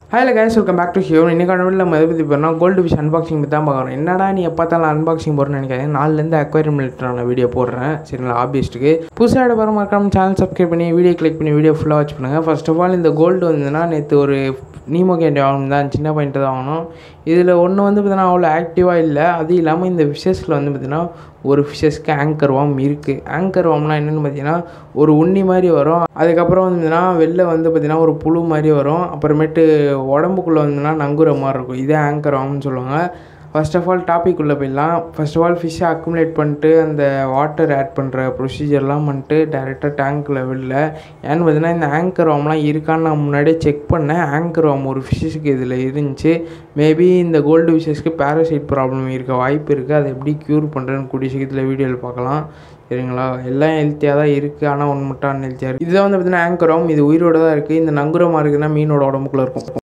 hello guys welcome back to here இன்னைக்கான video நம்ம எதை பற்றி போகிறோம் கோல்டு ஃபிஷ் அன்பாக்சிங் பற்றி தான் பார்க்குறோம் என்னடா நீ எப்போ பார்த்தாலும் அன்பாக்சிங் போகிறேன்னு நினைக்காதீங்க நாலுலேருந்து அக்வாரியம் ரிலேட்டடான வீடியோ போடுறேன் சரிங்களா ஆபியஸ்ட்டுக்கு புதுசாக இட பாரு மறக்காம சேனல் சப்ஸ்கிரைப் பண்ணி வீடியோ கிளிக் பண்ணி வீடியோ ஃபுல்லாக வாட்ச் பண்ணுங்கள் ஃபர்ஸ்ட் ஆஃப் ஆல் இந்த கோல்டு வந்ததுன்னா நேற்று ஒரு நீமோ கேண்டி வாங்கணும் தான் சின்ன பாயிண்ட்டு தான் வாங்கணும் இதில் ஒன்று வந்து பார்த்தீங்கன்னா அவ்வளோ ஆக்டிவாக இல்லை அது இல்லாமல் இந்த ஃபிஷஸில் வந்து பார்த்தீங்கன்னா ஒரு ஃபிஷஸ்க்கு ஆங்கர் வாம் இருக்குது ஆங்கர் வாம்னா என்னென்னு பார்த்தீங்கன்னா ஒரு உண்ணி மாதிரி வரும் அதுக்கப்புறம் வந்து பார்த்தீங்கன்னா வெளில வந்து பார்த்தீங்கன்னா ஒரு புழு மாதிரி வரும் அப்புறமேட்டு உடம்புக்குள்ளே வந்துன்னா நங்குற மாதிரி இருக்கும் இதே ஆங்கர் வாம்னு சொல்லுவாங்க ஃபர்ஸ்ட் ஆஃப் ஆல் டாபிக் உள்ளே போயிடலாம் ஃபர்ஸ்ட் ஆஃப் ஆல் ஃபிஷ்ஷை அக்குமுலேட் பண்ணிட்டு அந்த வாட்டர் ஆட் பண்ணுற ப்ரொசீஜர்லாம் பண்ணிட்டு டேரெக்டாக டேங்க் லெவலில் ஏன்னு பார்த்தீங்கன்னா இந்த ஆங்கர் வாம்லாம் இருக்கான்னு நான் முன்னாடியே செக் பண்ணேன் ஆங்கர் வாம் ஒரு ஃபிஷ்ஷுக்கு இதில் இருந்துச்சு மேபி இந்த கோல்டு ஃபிஷ்ஷஸ்க்கு பேராசைட் ப்ராப்ளம் இருக்க வாய்ப்பு இருக்குது அதை எப்படி க்யூர் பண்ணுறேன்னு கூடிய சீக்கிரத்தில் வீடியோவில் பார்க்கலாம் சரிங்களா எல்லாம் ஹெல்த்தியாக தான் இருக்குது ஆனால் ஒன்று மட்டும் அன்ஹெல்த்தியாக இருக்குது இதுதான் வந்து பார்த்தீங்கன்னா ஆங்கரம் இது உயிரோட தான் இருக்குது இந்த நங்குரமாக இருக்குன்னா மீனோட உடம்புக்குள்ளே இருக்கும்